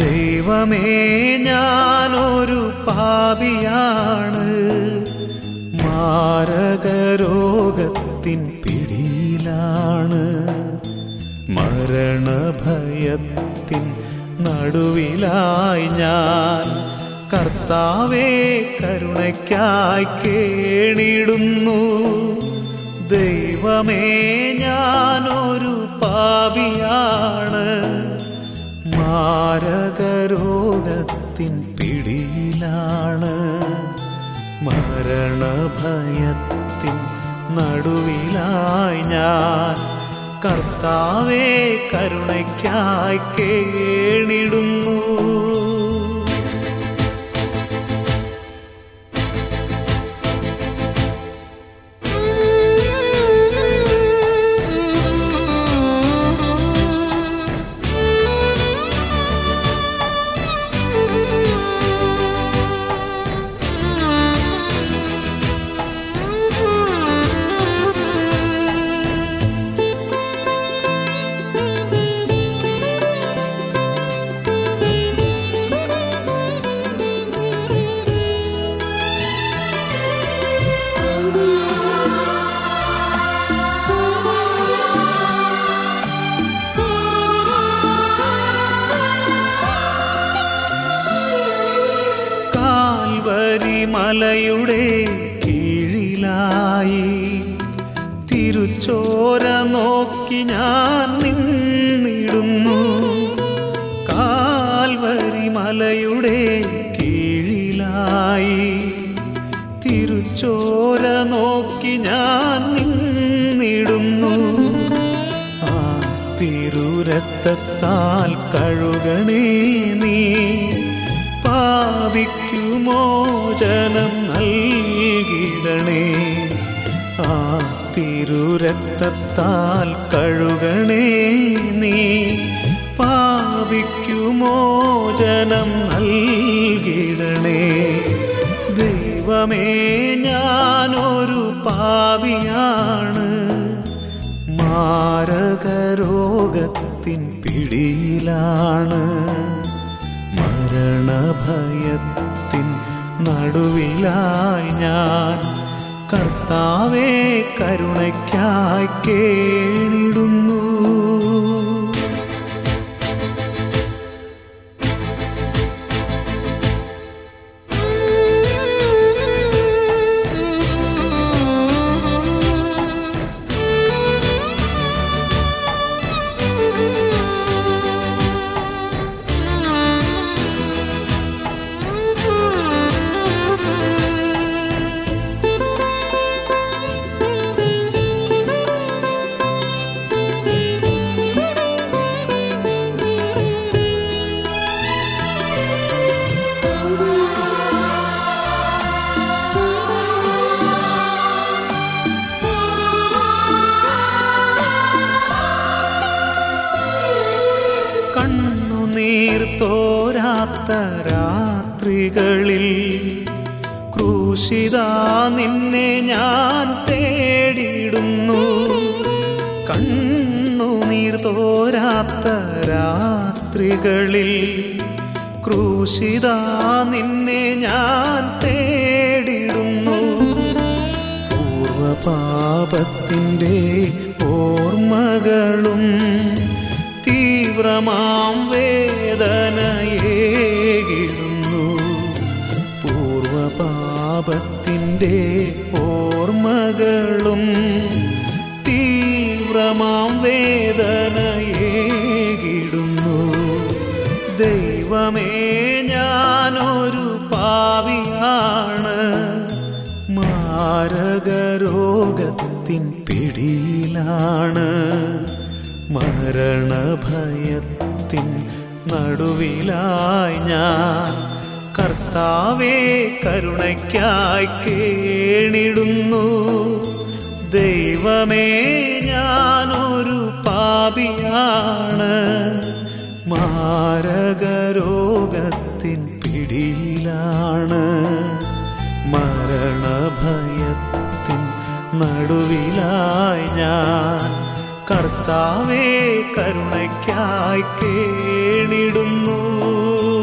ദൈവമേ ഞാനൊരു പാപിയാണ് മാരകരോഗത്തിൻ പിടിയിലാണ് മരണഭയത്തിൻ നടുവിലായി ഞാൻ കർത്താവേ കരുണയ്ക്കായി കേണിടുന്നു ദൈവമേ ഞാനൊരു പാപിയാണ് മാരകരോഗത്തിൻ പിടിയിലാണ് മരണഭയത്തിൻ നടുവിലായി ഞാൻ കർത്താവേ കരുണയ്ക്കായി കേണിടുന്നു കാൽവരി മലയുടെ കീഴിലായി തിരുച്ചോര നോക്കി ഞാൻ നിന്നിടുന്നു കാൽവരി മലയുടെ കീഴിലായി തിരുച്ചോര നോക്കി ഞാൻ നിന്നിടുന്നു ആ തിരുരക്തത്താൽ കഴുകണേ നീ പാപിക്കുമോചനം നൽകിടണേ ആ തിരുരക്തത്താൽ കഴുകണേ നീ പാപിക്കുമോചനം നൽകിടണേ ദൈവമേ ഞാനൊരു പാപിയാണ് മാരകരോഗത്തിൻ പിടിയിലാണ് മരണഭയത്തിൻ നടുവിലായി ഞാൻ കർത്താവേ കരുണയ്ക്കായി കേണിടുന്നു കണ്ണുനീർ തോരാത്ത രാത്രികളിൽ ക്രൂശിത നിന്നെ ഞാൻ തേടിയിടുന്നു കണ്ണുനീർ തോരാത്ത രാത്രികളിൽ ക്രൂശിത നിന്നെ ഞാൻ തേടിടുന്നു പൂർവപാപത്തിൻ്റെ ഓർമ്മകളും തീവ്രമാം വേദനയേകിടുന്നു പൂർവപാപത്തിൻ്റെ ഓർമ്മകളും തീവ്രമാം വേദനയേകിടുന്നു ദൈവമേ ഞാനൊരു പാവിയാണ് മാരകരോഗത്തിൻ പിടിയിലാണ് മരണഭയത്തിൻ നടുവിലായി ഞാൻ കർത്താവേ കരുണയ്ക്കായി കേണിടുന്നു ദൈവമേ ഞാനൊരു പാപിയാണ് മാരകരോഗത്തിൻ പിടിയിലാണ് മരണഭയത്തിൻ നടുവിലായി ഞാൻ കർത്താവേ കരുണയ്ക്കായി കേണിടുന്നു